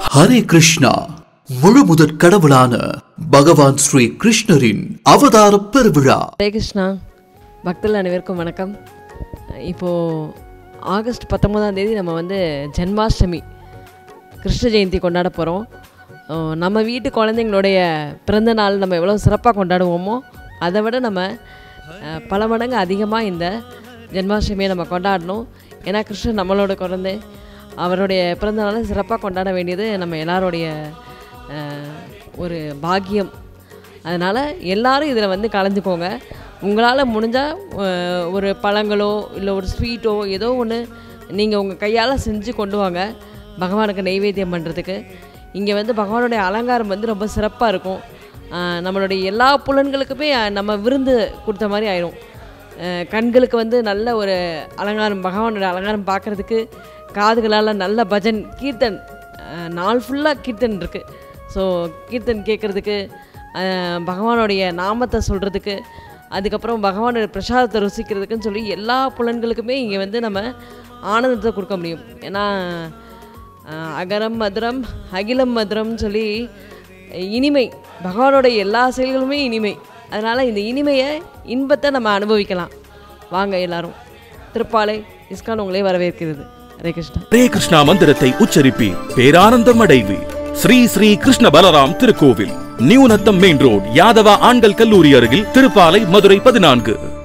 ஹரே கிருஷ்ணா முழு முதற் கடவுளான பகவான் ஸ்ரீ கிருஷ்ணரின் அவதார பெருவிழா ஹரே கிருஷ்ணா பக்தர்கள் அனைவருக்கும் வணக்கம் இப்போது ஆகஸ்ட் பத்தொன்பதாம் தேதி நம்ம வந்து ஜென்மாஷ்டமி கிருஷ்ண ஜெயந்தி கொண்டாட போகிறோம் நம்ம வீட்டு குழந்தைங்களுடைய பிறந்த நாள் நம்ம எவ்வளோ சிறப்பாக கொண்டாடுவோமோ அதை விட நம்ம அஹ், பல மடங்கு அதிகமாக இந்த ஜென்மாஷ்டமியை நம்ம கொண்டாடணும் ஏன்னா கிருஷ்ணன் நம்மளோட குழந்தை அவருடைய பிறந்த நாளை சிறப்பாக கொண்டாட வேண்டியது நம்ம எல்லாருடைய அஹ், ஒரு பாக்கியம் அதனால் எல்லாரும் இதில் வந்து கலந்துக்கோங்க உங்களால் முடிஞ்சால் ஒரு பழங்களோ இல்லை ஒரு ஸ்வீட்டோ ஏதோ ஒன்று நீங்கள் உங்கள் கையால் செஞ்சு கொண்டு வாங்க பகவானுக்கு நெய்வேத்தியம் பண்ணுறதுக்கு இங்கே வந்து பகவானுடைய அலங்காரம் வந்து ரொம்ப சிறப்பாக இருக்கும் அஹ் நம்மளுடைய எல்லா புலன்களுக்குமே அஹ், நம்ம விருந்து கொடுத்த மாதிரி ஆயிரும் அஹ் கண்களுக்கு வந்து நல்ல ஒரு அலங்காரம் பகவானோட அலங்காரம் பார்க்குறதுக்கு காதுகளால் நல்ல பஜன் கீர்த்தன் அஹ் நாள் ஃபுல்லாக கீர்த்தன் இருக்குது ஸோ கீர்த்தன் கேட்குறதுக்கு பகவானுடைய நாமத்தை சொல்கிறதுக்கு அதுக்கப்புறம் பகவானுடைய பிரசாதத்தை ருசிக்கிறதுக்குன்னு சொல்லி எல்லா புலன்களுக்குமே இங்கே வந்து நம்ம ஆனந்தத்தை கொடுக்க முடியும் ஏன்னா அஹ் அகரம் மதுரம் அகிலம் மதுரம்னு சொல்லி இனிமை பகவானோட எல்லா செயல்களுமே இனிமை அதனால் இந்த இனிமையை இன்பத்தை நம்ம அனுபவிக்கலாம் வாங்க எல்லாரும் திருப்பாலை இஸ்கான் உங்களே வரவேற்கிறது ஹரே கிருஷ்ணா ஹரே கிருஷ்ணா மந்திரத்தை உச்சரிப்பி பேரானந்தம் அடைவி ஸ்ரீ ஸ்ரீ கிருஷ்ண பலராம் திருக்கோவில் new Natham main road Yadava ஆண்கள் கல்லூரி அருகில் திருப்பாலை மதுரை பதினான்கு